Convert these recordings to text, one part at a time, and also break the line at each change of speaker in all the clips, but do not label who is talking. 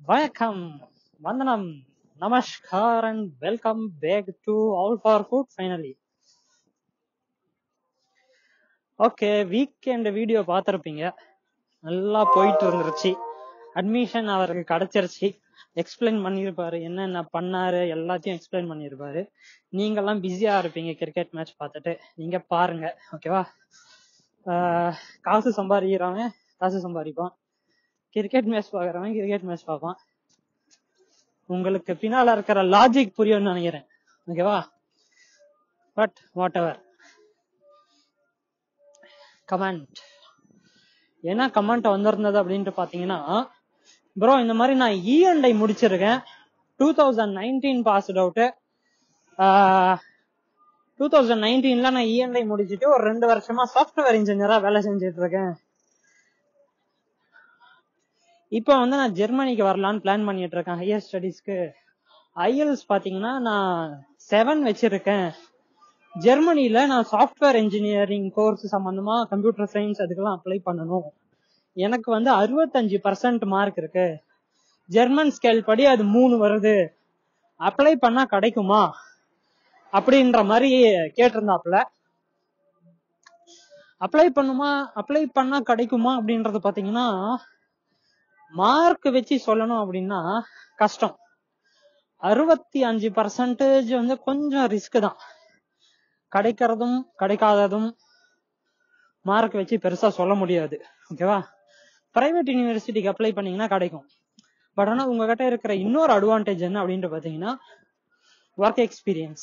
வணக்கம் வந்தனம் நமஸ்கார் and welcome back to all for food finally okay weekend video பார்த்துருப்பீங்க நல்லா போயிட்டு இருந்துருச்சு அட்மிஷன் அவருக்கு கிடைச்சிருச்சு எக்ஸ்பிளைன் பண்ணியிருப்பாரு என்னென்ன பண்ணாரு எல்லாத்தையும் எக்ஸ்பிளைன் பண்ணியிருப்பாரு நீங்கெல்லாம் பிஸியா இருப்பீங்க கிரிக்கெட் மேட்ச் பார்த்துட்டு நீங்க பாருங்க ஓகேவா ஆஹ் காசு சம்பாதிக்கிறவன் காசு சம்பாதிப்பான் கிரிக்கெட் மேட்ச் பாக்குறவன் கிரிக்கெட் மேட்ச் பார்ப்பான் உங்களுக்கு பின்னால இருக்கிற லாஜிக் புரியும்னு நினைக்கிறேன் ஓகேவா பட் வாட் எவர் கமெண்ட் என்ன கமெண்ட் வந்திருந்தது அப்படின்ட்டு பாத்தீங்கன்னா ப்ரோ இந்த மாதிரி நான் இஎன்ஐ முடிச்சிருக்கேன் two thousand nineteen passed out two thousand நைன்டீன்ல நான் இஎன்ஐ முடிச்சிட்டு ஒரு ரெண்டு வருஷமா சாஃப்ட்வேர் இன்ஜினியரா வேலை செஞ்சுட்டு இருக்கேன் இப்போ வந்து நான் ஜெர்மனிக்கு வரலான்னு பிளான் பண்ணிட்டு இருக்கேன் ஹையர் ஸ்டடீஸ்க்கு ஐஎல்ஸ் பாத்தீங்கன்னா நான் செவன் வச்சிருக்கேன் ஜெர்மனில நான் சாஃப்ட்வேர் இன்ஜினியரிங் கோர்ஸ் சம்பந்தமா கம்ப்யூட்டர் சயின்ஸ் அதுக்கெல்லாம் அப்ளை பண்ணணும் எனக்கு வந்து அறுபத்தஞ்சு பர்சன்ட் மார்க் இருக்கு ஜெர்மன் ஸ்கேல் படி அது மூணு வருது அப்ளை பண்ணா கிடைக்குமா அப்படின்ற மாதிரி கேட்டிருந்தாப்புல அப்ளை பண்ணுமா அப்ளை பண்ணா கிடைக்குமா அப்படின்றது பாத்தீங்கன்னா மார்க் வச்சு சொல்லணும் அப்படின்னா கஷ்டம் அறுபத்தி அஞ்சு பர்சன்டேஜ் வந்து கொஞ்சம் ரிஸ்க் தான் கிடைக்கிறதும் கிடைக்காததும் மார்க் வச்சு பெருசா சொல்ல முடியாது ஓகேவா பிரைவேட் யூனிவர்சிட்டிக்கு அப்ளை பண்ணீங்கன்னா கிடைக்கும் பட் ஆனா உங்ககிட்ட இருக்கிற இன்னொரு அட்வான்டேஜ் என்ன அப்படின்ட்டு பாத்தீங்கன்னா ஒர்க் எக்ஸ்பீரியன்ஸ்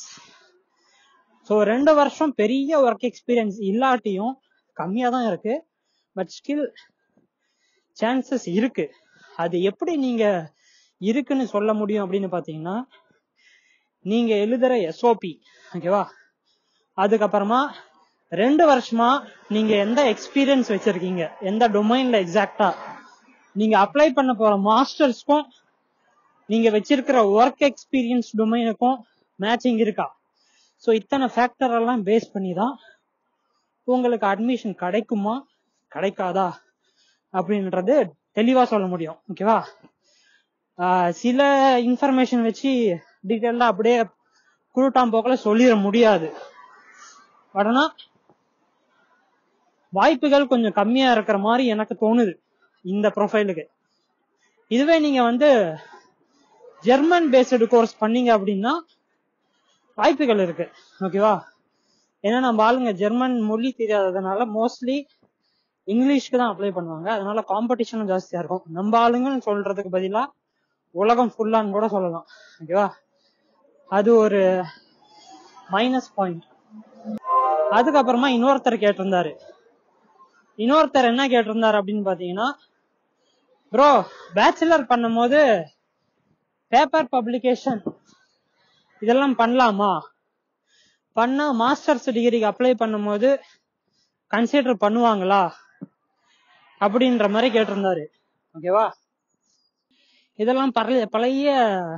ஸோ ரெண்டு வருஷம் பெரிய ஒர்க் எக்ஸ்பீரியன்ஸ் இல்லாட்டியும் கம்மியா தான் இருக்கு பட் ஸ்டில் சான்சஸ் இருக்கு அது எப்படி நீங்க இருக்குன்னு சொல்ல முடியும் அப்படின்னு பாத்தீங்கன்னா நீங்க எழுதுற எஸ்ஓபி ஓகேவா அதுக்கப்புறமா ரெண்டு வருஷமா நீங்க எந்த எக்ஸ்பீரியன்ஸ் வச்சிருக்கீங்க எந்த டொமைன்ல எக்ஸாக்டா நீங்க அப்ளை பண்ண போற மாஸ்டர்ஸ்க்கும் நீங்க வச்சிருக்கிற ஒர்க் எக்ஸ்பீரியன்ஸ் டொமைனுக்கும் மேட்சிங் இருக்கா ஸோ இத்தனை ஃபேக்டர் எல்லாம் பேஸ் பண்ணி தான் உங்களுக்கு அட்மிஷன் கிடைக்குமா கிடைக்காதா அப்படின்றது தெளிவா சொல்ல முடியும் ஓகேவா சில இன்ஃபர்மேஷன் வச்சு டீட்டெயிலா அப்படியே குருட்டாம் போக்கல சொல்லிட முடியாது பட் ஆனா வாய்ப்புகள் கொஞ்சம் கம்மியா இருக்கிற மாதிரி எனக்கு தோணுது இந்த ப்ரொஃபைலுக்கு இதுவே நீங்க வந்து ஜெர்மன் பேஸ்டு கோர்ஸ் பண்ணீங்க அப்படின்னா வாய்ப்புகள் இருக்கு ஓகேவா ஏன்னா நம்ம ஆளுங்க ஜெர்மன் மொழி தெரியாததுனால மோஸ்ட்லி இங்கிலீஷ்க்கு தான் அப்ளை பண்ணுவாங்க அதனால காம்படிஷனும் ஜாஸ்தியா இருக்கும் நம்ம ஆளுங்கன்னு சொல்றதுக்கு பதிலா உலகம் ஃபுல்லான்னு கூட சொல்லலாம் ஓகேவா அது ஒரு மைனஸ் பாயிண்ட் அதுக்கப்புறமா இன்னொருத்தர் கேட்டிருந்தாரு இன்னொருத்தர் என்ன கேட்டிருந்தாரு அப்படின்னு பாத்தீங்கன்னா ப்ரோ பேச்சுலர் பண்ணும்போது பேப்பர் பப்ளிகேஷன் இதெல்லாம் பண்ணலாமா பண்ணா மாஸ்டர்ஸ் டிகிரிக்கு அப்ளை பண்ணும்போது கன்சிடர் பண்ணுவாங்களா அப்படின்ற மாதிரி கேட்டிருந்தாரு ஓகேவா இதெல்லாம் பழைய பழைய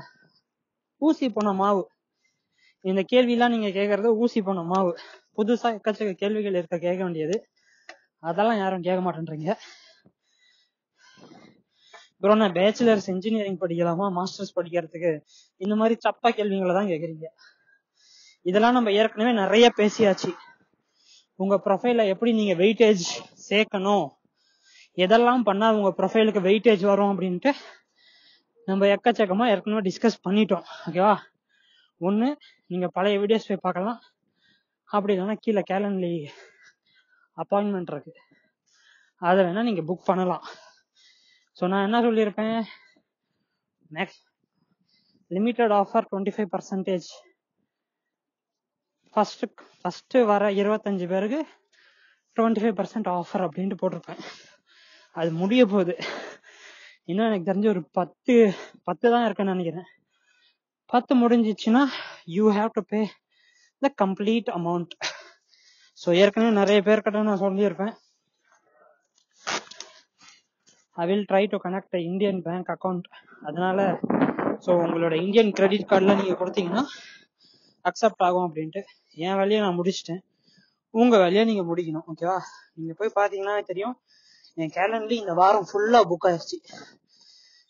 ஊசி போன மாவு இந்த கேள்வியெல்லாம் நீங்க கேக்குறது ஊசி போன மாவு புதுசா எக்கச்சக்க கேள்விகள் இருக்க கேட்க வேண்டியது அதெல்லாம் யாரும் கேட்க மாட்டேன்றீங்க ப்ரோ நான் பேச்சுலர்ஸ் இன்ஜினியரிங் படிக்கலாமா மாஸ்டர்ஸ் படிக்கிறதுக்கு இந்த மாதிரி சப்பா கேள்விகளை தான் கேக்குறீங்க இதெல்லாம் நம்ம ஏற்கனவே நிறைய பேசியாச்சு உங்க ப்ரொஃபைல எப்படி நீங்க வெயிட்டேஜ் சேர்க்கணும் எதெல்லாம் பண்ணா உங்க ப்ரொஃபைலுக்கு வெயிட்டேஜ் வரும் அப்படின்ட்டு நம்ம எக்கச்சக்கமா ஏற்கனவே டிஸ்கஸ் பண்ணிட்டோம் ஓகேவா ஒண்ணு நீங்க பழைய வீடியோஸ் போய் பார்க்கலாம் அப்படி இல்லைன்னா கீழே கேலண்ட்லி அப்பாயின்மெண்ட் இருக்கு அதை வேணா நீங்க புக் பண்ணலாம் ஸோ நான் என்ன சொல்லியிருப்பேன் next limited offer twenty five percentage first first வர இருபத்தஞ்சு பேருக்கு டுவெண்ட்டி ஃபைவ் பர்சன்ட் ஆஃபர் அப்படின்ட்டு போட்டிருப்பேன் அது முடிய போகுது இன்னும் எனக்கு தெரிஞ்ச ஒரு பத்து பத்து தான் இருக்குன்னு நினைக்கிறேன் பத்து முடிஞ்சிச்சுன்னா you have to pay the complete amount so ஏற்கனவே நிறைய பேர்கிட்ட நான் சொல்லியிருப்பேன் I will try to connect Indian bank account அதனால ஸோ உங்களோட இந்தியன் கிரெடிட் கார்டில் நீங்கள் கொடுத்தீங்கன்னா அக்செப்ட் ஆகும் அப்படின்ட்டு என் வேலையை நான் முடிச்சிட்டேன் உங்க வேலையை நீங்க முடிக்கணும் ஓகேவா நீங்க போய் பாத்தீங்கன்னா தெரியும் என் கேலண்டர்ல இந்த வாரம் ஃபுல்லா புக் ஆயிடுச்சு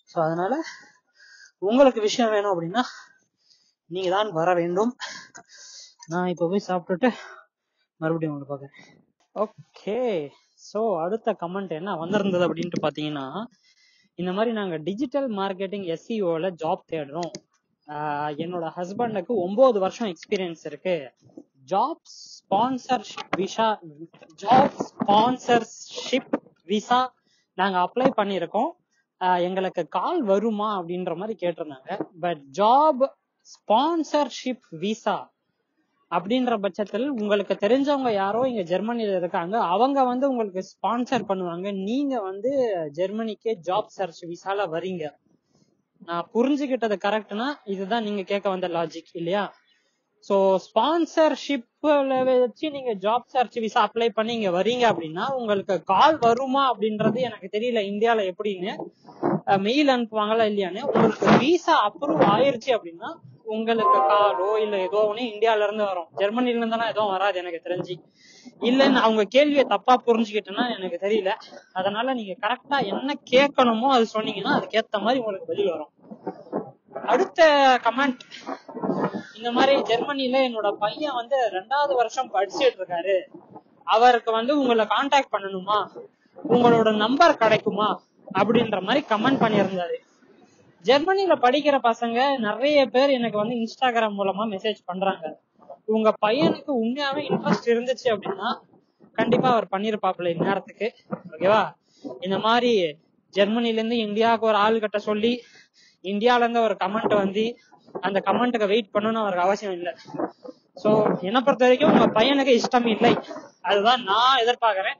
ஸோ அதனால உங்களுக்கு விஷயம் வேணும் அப்படின்னா நீங்க தான் வர வேண்டும் நான் இப்போ போய் சாப்பிட்டுட்டு மறுபடியும் உங்களை பார்க்குறேன் ஓகே ஸோ அடுத்த கமெண்ட் என்ன வந்திருந்தது அப்படின்ட்டு பார்த்தீங்கன்னா இந்த மாதிரி நாங்க டிஜிட்டல் மார்க்கெட்டிங் எஸ்சிஓல ஜாப் தேடுறோம் ஆஹ் என்னோட ஹஸ்பண்டுக்கு ஒன்பது வருஷம் எக்ஸ்பீரியன்ஸ் இருக்கு job sponsorship visa job sponsorship visa நாங்க அப்ளை பண்ணியிருக்கோம் ஆஹ் எங்களுக்கு கால் வருமா அப்படின்ற மாதிரி கேட்டிருந்தாங்க பட் ஜாப் ஸ்பான்சர்ஷிப் விசா அப்படின்ற பட்சத்தில் உங்களுக்கு தெரிஞ்சவங்க யாரோ இங்க ஜெர்மனில இருக்காங்க அவங்க வந்து உங்களுக்கு ஸ்பான்சர் பண்ணுவாங்க நீங்க வந்து ஜெர்மனிக்கே ஜாப் சர்ச் விசால வரீங்க நான் புரிஞ்சுக்கிட்டது கரெக்ட்னா இதுதான் நீங்க கேட்க வந்த லாஜிக் இல்லையா சோ ஸ்பான்சர்ஷிப்ல வச்சு நீங்க ஜாப் சர்ச் விசா அப்ளை பண்ணி இங்க வரீங்க அப்படின்னா உங்களுக்கு கால் வருமா அப்படின்றது எனக்கு தெரியல இந்தியால எப்படின்னு மெயில் அனுப்புவாங்களா இல்லையான்னு உங்களுக்கு விசா அப்ரூவ் ஆயிருச்சு அப்படின்னா உங்களுக்கு காலோ இல்ல ஏதோ ஒண்ணு இந்தியால இருந்து வரும் ஜெர்மனில இருந்தா எதுவும் வராது எனக்கு தெரிஞ்சு இல்லன்னு அவங்க கேள்வியை தப்பா புரிஞ்சுக்கிட்டேன்னா எனக்கு தெரியல அதனால நீங்க கரெக்டா என்ன கேட்கணுமோ அது சொன்னீங்கன்னா அதுக்கேத்த மாதிரி உங்களுக்கு பதில் வரும் அடுத்த கமெண்ட் இந்த மாதிரி ஜெர்மனில என்னோட பையன் வந்து ரெண்டாவது வருஷம் படிச்சுட்டு இருக்காரு அவருக்கு வந்து உங்களை காண்டாக்ட் பண்ணணுமா உங்களோட நம்பர் கிடைக்குமா அப்படின்ற மாதிரி கமெண்ட் பண்ணியிருந்தாரு ஜெர்மனில படிக்கிற பசங்க நிறைய பேர் எனக்கு வந்து இன்ஸ்டாகிராம் மூலமா மெசேஜ் பண்றாங்க உங்க பையனுக்கு உண்மையாவே இன்ட்ரெஸ்ட் இருந்துச்சு அப்படின்னா கண்டிப்பா அவர் பண்ணிருப்பாப்ல இந்நேரத்துக்கு ஓகேவா இந்த மாதிரி ஜெர்மனில இருந்து இந்தியாவுக்கு ஒரு ஆள் கிட்ட சொல்லி இந்தியால இருந்து ஒரு கமெண்ட் வந்து அந்த கமெண்ட்டுக்கு வெயிட் பண்ணணும்னு அவருக்கு அவசியம் இல்லை சோ என்ன பொறுத்த வரைக்கும் உங்க பையனுக்கு இஷ்டம் இல்லை அதுதான் நான் எதிர்பார்க்கிறேன்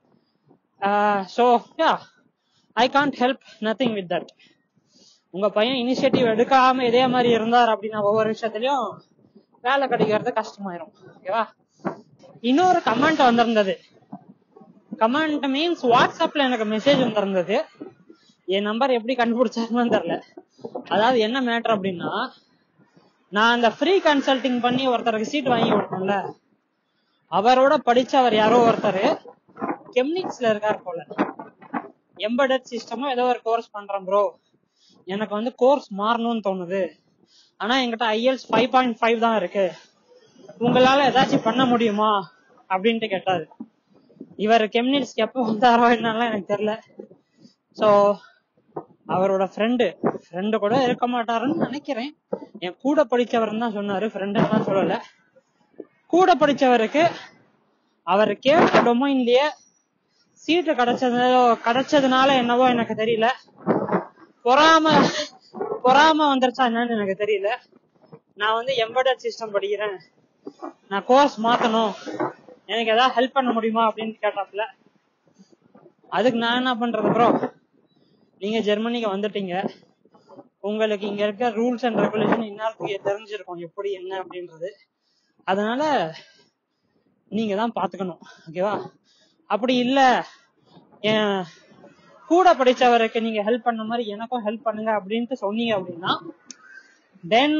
so yeah I can't help nothing with that உங்க பையன் இனிஷியேட்டிவ் எடுக்காம இதே மாதிரி இருந்தார் அப்படின்னா ஒவ்வொரு விஷயத்திலயும் வேலை கிடைக்கிறது கஷ்டமாயிரும் ஓகேவா இன்னொரு கமெண்ட் வந்திருந்தது கமெண்ட் மீன்ஸ் வாட்ஸ்அப்ல எனக்கு மெசேஜ் வந்திருந்தது என் நம்பர் எப்படி கண்டுபிடிச்சாருன்னு தெரியல அதாவது என்ன மேட்டர் அப்படின்னா நான் அந்த ஃப்ரீ கன்சல்டிங் பண்ணி ஒருத்தருக்கு சீட் வாங்கி கொடுத்தேன்ல அவரோட படிச்சவர் யாரோ ஒருத்தர் கெம்னிக்ஸ்ல இருக்கார் போல எம்படட் சிஸ்டமோ ஏதோ ஒரு கோர்ஸ் பண்றேன் ப்ரோ எனக்கு வந்து கோர்ஸ் மாறணும்னு தோணுது ஆனா என்கிட்ட ஐஎல்ஸ் ஃபைவ் பாயிண்ட் ஃபைவ் தான் இருக்கு உங்களால ஏதாச்சும் பண்ண முடியுமா அப்படின்ட்டு கேட்டாரு இவர் கெம்னிட்ஸ்க்கு எப்போ வந்தாரோ என்னலாம் எனக்கு தெரியல சோ அவரோட ஃப்ரெண்டு ஃப்ரெண்டு கூட இருக்க மாட்டாருன்னு நினைக்கிறேன் என் கூட படிச்சவர் தான் சொன்னாரு ஃப்ரெண்டுலாம் சொல்லல கூட படிச்சவருக்கு அவர் கேட்ட டொமைன்லயே சீட்டு கிடைச்சதோ கிடைச்சதுனால என்னவோ எனக்கு தெரியல பொறாம பொறாம வந்துருச்சா என்னன்னு எனக்கு தெரியல நான் வந்து எம்பர்டட் சிஸ்டம் படிக்கிறேன் நான் கோர்ஸ் மாத்தணும் எனக்கு ஏதாவது ஹெல்ப் பண்ண முடியுமா அப்படின்னு கேட்டாப்ல அதுக்கு நான் என்ன பண்றது ப்ரோ நீங்க ஜெர்மனிக்கு வந்துட்டீங்க உங்களுக்கு இங்க இருக்க ரூல்ஸ் அண்ட் ரெகுலேஷன் இந்நேரத்துக்கு தெரிஞ்சிருக்கும் எப்படி என்ன அப்படின்றது அதனால நீங்க தான் பாத்துக்கணும் ஓகேவா அப்படி இல்ல என் கூட படிச்சவருக்கு நீங்க ஹெல்ப் பண்ண மாதிரி எனக்கும் ஹெல்ப் பண்ணுங்க அப்படின்ட்டு சொன்னீங்க அப்படின்னா then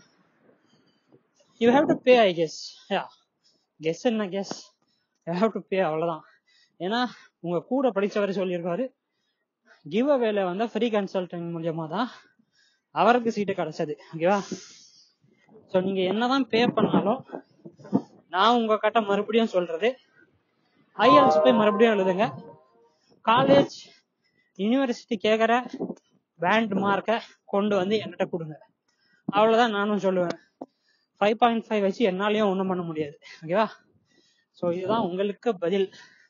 you have to pay I guess ya guess என்ன guess you have to pay அவ்வளவுதான் ஏன்னா உங்க கூட படிச்சவர் சொல்லியிருக்காரு கிவ் அவேல வந்து ஃப்ரீ கன்சல்டிங் மூலியமா தான் அவருக்கு சீட்டு கிடைச்சது ஓகேவா ஸோ நீங்க என்னதான் பே பண்ணாலும் நான் உங்க கிட்ட மறுபடியும் சொல்றது ஐஎல்ஸ் போய் மறுபடியும் எழுதுங்க காலேஜ் யூனிவர்சிட்டி கேக்குற பேண்ட் மார்க்கை கொண்டு வந்து என்கிட்ட கொடுங்க அவ்வளவுதான் நானும் சொல்லுவேன் ஃபைவ் பாயிண்ட் ஃபைவ் வச்சு என்னாலயும் ஒண்ணும் பண்ண முடியாது ஓகேவா ஸோ இதுதான் உங்களுக்கு பதில்